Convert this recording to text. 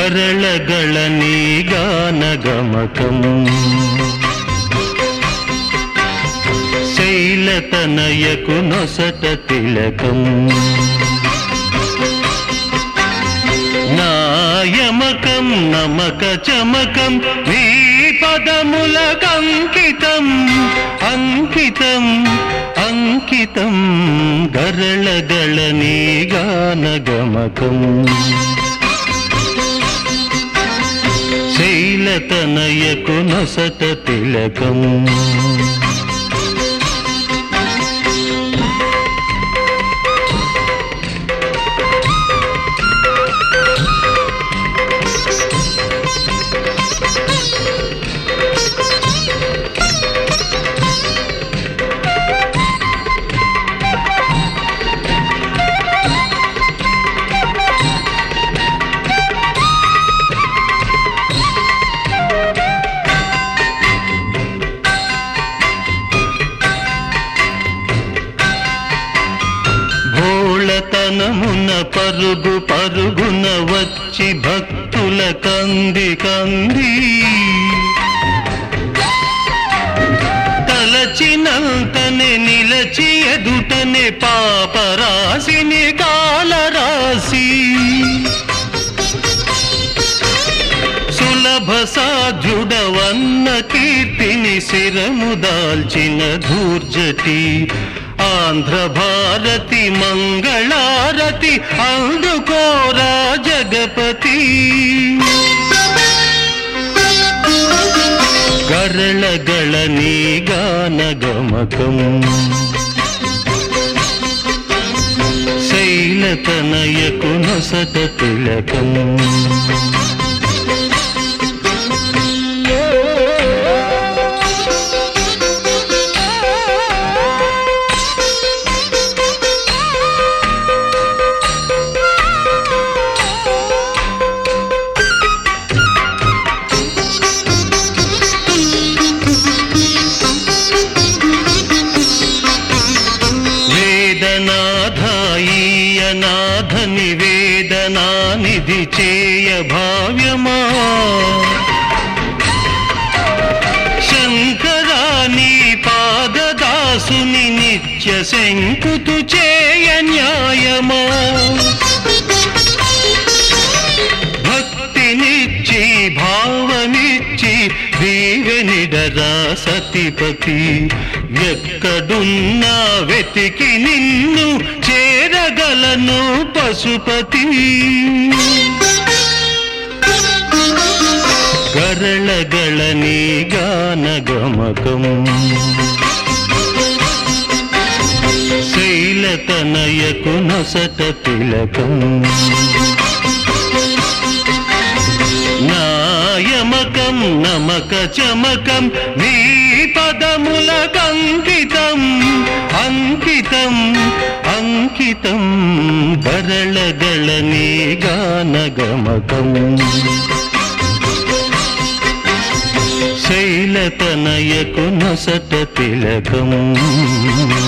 గరళగళ నీ గానగమకం శైలతనయకు నొసట తిలకం నాయమకం నమక చమకం నీ పదములకంకితం అంకితం అంకితం గరళగళ నీ గానగమకం శైలతనయకు నొసట తిలకం భోళతనమున పరుగు పరుగున వచ్చి భక్తుల కంది కంది తలచినంతనే నిలచి ఎదుటనే పాపరాశిని కాలరాశి సులభ సాధ్యుడవన్న కీర్తిని శిరము దాల్చిన ధూర్జటి ఆంధ్ర భారతి మంగళారతి అందుకోరా జగపతి గరళగళ నీ గానగమకం శైలతనయకు నొసట తిలకం వేదనాథాయనాథ నివేదనానిధి చేయ భావ్యమా శంకరాని పాదదాసుని నిత్య శంకుతు చేయ న్యాయమా భక్తినిచ్చి భావనిచ్చి దీవెనిడరా సతిపతి ఎక్కడున్నా వెతికి నిన్ను చేరగలను పశుపతి గరళగళ నీ గానగమకం శైలతనయకు నొసట తిలకం నాయమకం నమక చమకం నీ పదములకంకితం అంకితం అంకితం గరళగళ నీ గానగమకం శైలతనయకు నొసట తిలకం